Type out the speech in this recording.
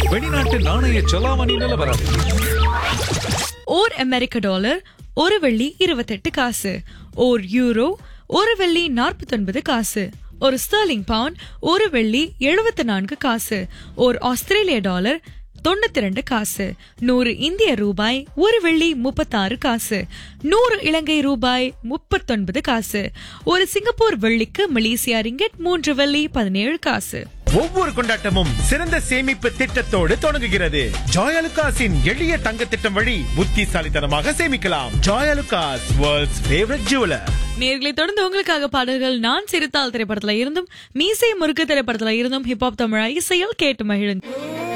வெளிநாட்டு நாணய செலாவணி நிலவரம் ஓர் அமெரிக்க டாலர் ஒரு வெள்ளி இருபத்தெட்டு காசு ஓர் யூரோ ஒரு வெள்ளி நாற்பத்தொன்பது காசு ஒரு ஸ்டர்லிங் பவுண்ட் ஒரு வெள்ளி எழுபத்தி நான்கு காசு ஓர் ஆஸ்திரேலிய டாலர் தொண்ணூத்தி ரெண்டு காசு நூறு இந்திய ரூபாய் ஒரு வெள்ளி முப்பத்தாறு காசு நூறு இலங்கை ரூபாய் முப்பத்தொன்பது காசு ஒரு சிங்கப்பூர் வெள்ளிக்கு மலேசியா ரிங்கெட் மூன்று வெள்ளி பதினேழு காசு ஒவ்வொரு கொண்டாட்டமும் சிறந்த சேமிப்பு திட்டத்தோடு தொடங்குகிறது ஜாயலுகாஸின் எளிய தங்க திட்டம் வழி புத்திசாலித்தனமாக சேமிக்கலாம் ஜாயலுகாஸ் வேர்ல்ட்ஸ் ஃபேவரட் ஜுவலர் நேர்களை தொடர்ந்து உங்களுக்காக பாடல்கள் நான் சிரித்தால் திரைப்படத்துல இருந்தும் மீசை முறுக்கு திரைப்படத்துல இருந்தும் ஹிப்ஹாப் தமிழா இசையில் கேட்டு மகிழுங்க